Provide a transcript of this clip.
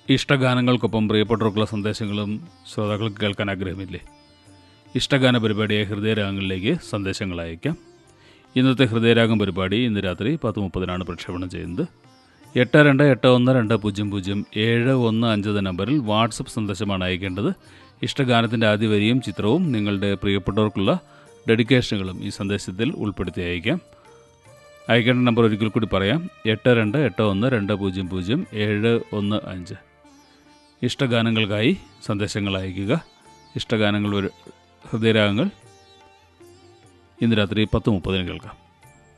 ഇഷ്ടഗാനങ്ങൾക്കൊപ്പം പ്രിയപ്പെട്ടവർക്കുള്ള സന്ദേശങ്ങളും ശ്രോതാക്കൾക്ക് കേൾക്കാൻ ആഗ്രഹമില്ലേ ഇഷ്ടഗാന പരിപാടിയായ ഹൃദയരാഗങ്ങളിലേക്ക് സന്ദേശങ്ങൾ അയക്കാം ഇന്നത്തെ ഹൃദയരാഗം പരിപാടി ഇന്ന് രാത്രി പത്ത് മുപ്പതിനാണ് പ്രക്ഷേപണം ചെയ്യുന്നത് എട്ട് രണ്ട് എട്ട് ഒന്ന് രണ്ട് പൂജ്യം പൂജ്യം ഏഴ് ഒന്ന് അഞ്ച് എന്ന നമ്പറിൽ വാട്സപ്പ് സന്ദേശമാണ് അയക്കേണ്ടത് ഇഷ്ടഗാനത്തിൻ്റെ ആദ്യ വരിയും ചിത്രവും നിങ്ങളുടെ പ്രിയപ്പെട്ടവർക്കുള്ള ഡെഡിക്കേഷനുകളും ഈ സന്ദേശത്തിൽ ഉൾപ്പെടുത്തി അയക്കാം അയക്കേണ്ട നമ്പർ ഒരിക്കൽ കൂടി പറയാം എട്ട് രണ്ട് എട്ട് ഒന്ന് രണ്ട് പൂജ്യം പൂജ്യം ഏഴ് ഒന്ന് അഞ്ച് ഇഷ്ടഗാനങ്ങൾക്കായി സന്ദേശങ്ങൾ അയയ്ക്കുക ഇഷ്ടഗാനങ്ങൾ ഒരു ഹൃദയരാഗങ്ങൾ ഇന്ന് രാത്രി പത്ത് മുപ്പതിന് കേൾക്കാം